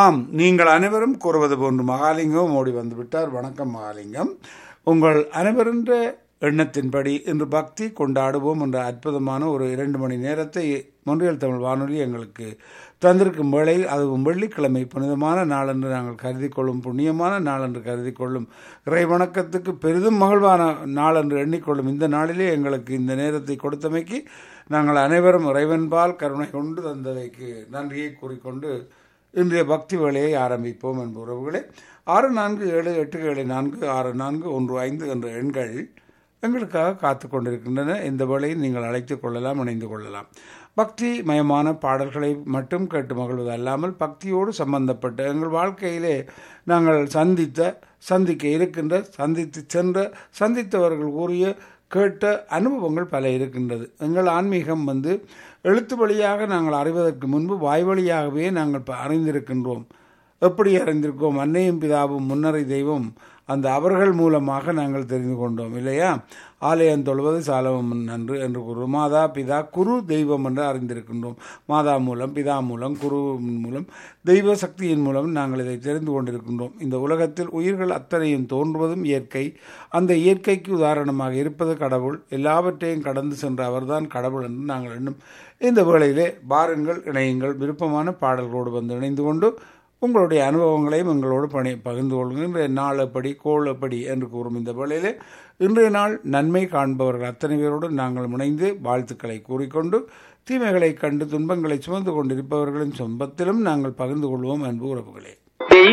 ஆம் நீங்கள் அனைவரும் கூறுவது போன்று மகாலிங்கம் ஓடி வந்து விட்டார் வணக்கம் மகாலிங்கம் உங்கள் அனைவரின் எண்ணத்தின்படி இன்று பக்தி கொண்டாடுவோம் என்ற அற்புதமான ஒரு இரண்டு மணி நேரத்தை மொன்றியல் தமிழ் வானொலி எங்களுக்கு தந்திருக்கும் வேளையில் அதுவும் வெள்ளிக்கிழமை புனிதமான நாள் என்று நாங்கள் கருதி கொள்ளும் புண்ணியமான நாள் என்று கருதி கொள்ளும் இறை வணக்கத்துக்கு பெரிதும் மகிழ்வான நாள் என்று எண்ணிக்கொள்ளும் இந்த நாளிலே எங்களுக்கு இந்த நேரத்தை கொடுத்தமைக்கு நாங்கள் அனைவரும் இறைவன்பால் கருணை கொண்டு தந்ததைக்கு நன்றியை கூறிக்கொண்டு இன்றைய பக்தி வேலையை ஆரம்பிப்போம் என்ப உறவுகளே ஆறு நான்கு ஏழு எட்டு ஏழு நான்கு ஆறு நான்கு ஒன்று ஐந்து என்ற எண்கள் எங்களுக்காக காத்து கொண்டிருக்கின்றன இந்த வேளையில் நீங்கள் அழைத்துக் கொள்ளலாம் இணைந்து கொள்ளலாம் பக்தி மயமான பாடல்களை மட்டும் கேட்டு மகிழ்வது அல்லாமல் பக்தியோடு சம்பந்தப்பட்ட எங்கள் வாழ்க்கையிலே நாங்கள் சந்தித்த சந்திக்க இருக்கின்ற சந்தித்து சென்ற சந்தித்தவர்கள் கூறிய கேட்ட அனுபவங்கள் பல இருக்கின்றது எங்கள் ஆன்மீகம் வந்து எழுத்து வழியாக நாங்கள் அறிவதற்கு முன்பு வாய் வழியாகவே நாங்கள் அறிந்திருக்கின்றோம் எப்படி அறிந்திருக்கோம் அன்னையும் பிதாவும் முன்னரை தெய்வம் அந்த அவர்கள் மூலமாக நாங்கள் தெரிந்து கொண்டோம் இல்லையா ஆலயம் தொழுவது சாலவம் நன்று என்று குரு மாதா பிதா குரு தெய்வம் என்று அறிந்திருக்கின்றோம் மாதா மூலம் பிதா மூலம் குரு மூலம் தெய்வ சக்தியின் மூலம் நாங்கள் இதை தெரிந்து கொண்டிருக்கின்றோம் இந்த உலகத்தில் உயிர்கள் அத்தனையும் தோன்றுவதும் இயற்கை அந்த இயற்கைக்கு உதாரணமாக இருப்பது கடவுள் எல்லாவற்றையும் கடந்து சென்ற அவர்தான் கடவுள் என்று நாங்கள் எண்ணும் இந்த வேளையிலே பாருங்கள் இணையுங்கள் விருப்பமான பாடல்களோடு வந்து இணைந்து கொண்டு உங்களுடைய அனுபவங்களையும் எங்களோடு பணி பகிர்ந்து கொள்ளுங்கள் இன்றைய நாள் எப்படி கோள் எப்படி என்று கூறும் இந்த வேளையிலே இன்றைய நாள் நன்மை காண்பவர்கள் அத்தனை பேரோடு நாங்கள் முனைந்து வாழ்த்துக்களை கூறிக்கொண்டு தீமைகளை கண்டு துன்பங்களை சுமந்து கொண்டிருப்பவர்களின் சொந்தத்திலும் நாங்கள் பகிர்ந்து கொள்வோம் அன்பு உறவுகளே